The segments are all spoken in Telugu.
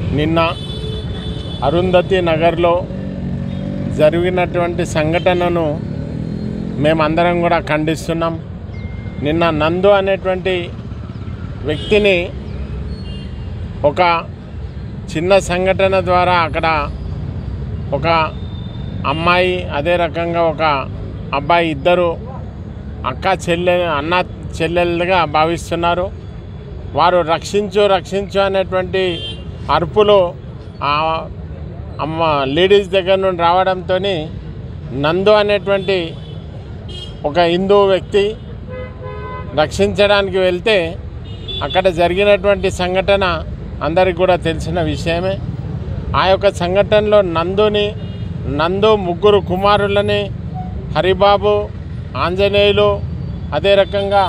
నిన్న అరుంధతి నగర్లో జరిగినటువంటి సంఘటనను మేమందరం కూడా ఖండిస్తున్నాం నిన్న నందు అనేటువంటి వ్యక్తిని ఒక చిన్న సంఘటన ద్వారా అక్కడ ఒక అమ్మాయి అదే రకంగా ఒక అబ్బాయి ఇద్దరు అక్క చెల్లె అన్న చెల్లెలుగా భావిస్తున్నారు వారు రక్షించు రక్షించు అనేటువంటి అరుపులు ఆ అమ్మ లేడీస్ దగ్గర నుండి రావడంతో నందు అనేటువంటి ఒక హిందూ వ్యక్తి రక్షించడానికి వెళ్తే అక్కడ జరిగినటువంటి సంఘటన అందరికి కూడా తెలిసిన విషయమే ఆ యొక్క సంఘటనలో నందుని నందు ముగ్గురు కుమారులని హరిబాబు ఆంజనేయులు అదే రకంగా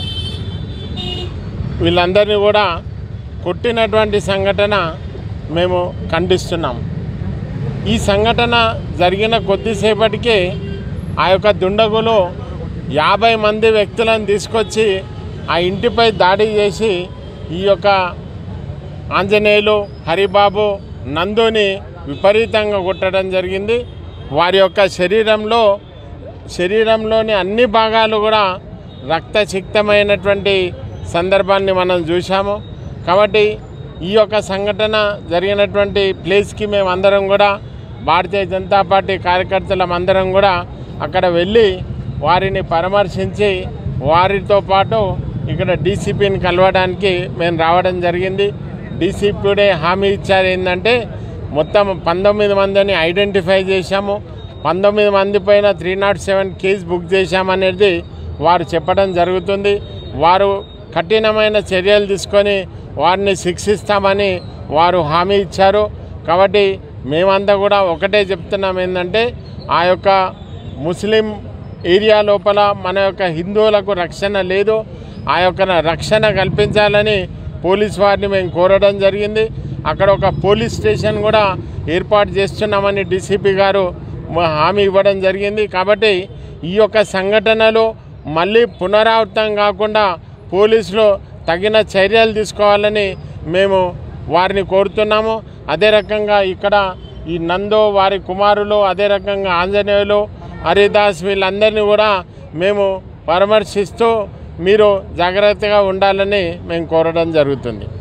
వీళ్ళందరినీ కూడా కొట్టినటువంటి సంఘటన మేము ఖండిస్తున్నాం ఈ సంఘటన జరిగిన కొద్దిసేపటికే ఆ యొక్క దుండగులు యాభై మంది వ్యక్తులను తీసుకొచ్చి ఆ ఇంటిపై దాడి చేసి ఈ యొక్క ఆంజనేయులు హరిబాబు నందుని విపరీతంగా కొట్టడం జరిగింది వారి యొక్క శరీరంలో శరీరంలోని అన్ని భాగాలు కూడా రక్తసిక్తమైనటువంటి సందర్భాన్ని మనం చూసాము కాబట్టి ఈ యొక్క సంఘటన జరిగినటువంటి ప్లేస్కి మేము అందరం కూడా భారతీయ జనతా పార్టీ కార్యకర్తలం అందరం కూడా అక్కడ వెళ్ళి వారిని పరామర్శించి వారితో పాటు ఇక్కడ డీసీపీని కలవడానికి మేము రావడం జరిగింది డీసీపీడే హామీ ఇచ్చారు ఏంటంటే మొత్తం పంతొమ్మిది మందిని ఐడెంటిఫై చేశాము పంతొమ్మిది మంది పైన three nought seven case book చేశామనేది వారు చెప్పడం జరుగుతుంది వారు కఠినమైన చర్యలు తీసుకొని వారిని శిక్షిస్తామని వారు హామీ ఇచ్చారు కాబట్టి మేమంతా కూడా ఒకటే చెప్తున్నాం ఏంటంటే ఆ యొక్క ముస్లిం ఏరియా లోపల మన యొక్క హిందువులకు రక్షణ లేదు ఆ యొక్క రక్షణ కల్పించాలని పోలీస్ వారిని మేము కోరడం జరిగింది అక్కడ ఒక పోలీస్ స్టేషన్ కూడా ఏర్పాటు చేస్తున్నామని డీసీపీ గారు మా హామీ ఇవ్వడం జరిగింది కాబట్టి ఈ యొక్క సంఘటనలు మళ్ళీ పునరావృతం కాకుండా పోలీసులు తగిన చర్యలు తీసుకోవాలని మేము వారిని కోరుతున్నాము అదే రకంగా ఇక్కడ ఈ నందో వారి కుమారులు అదే రకంగా ఆంజనేయులు హరిదాస్ వీళ్ళందరినీ కూడా మేము పరామర్శిస్తూ మీరు జాగ్రత్తగా ఉండాలని మేము కోరడం జరుగుతుంది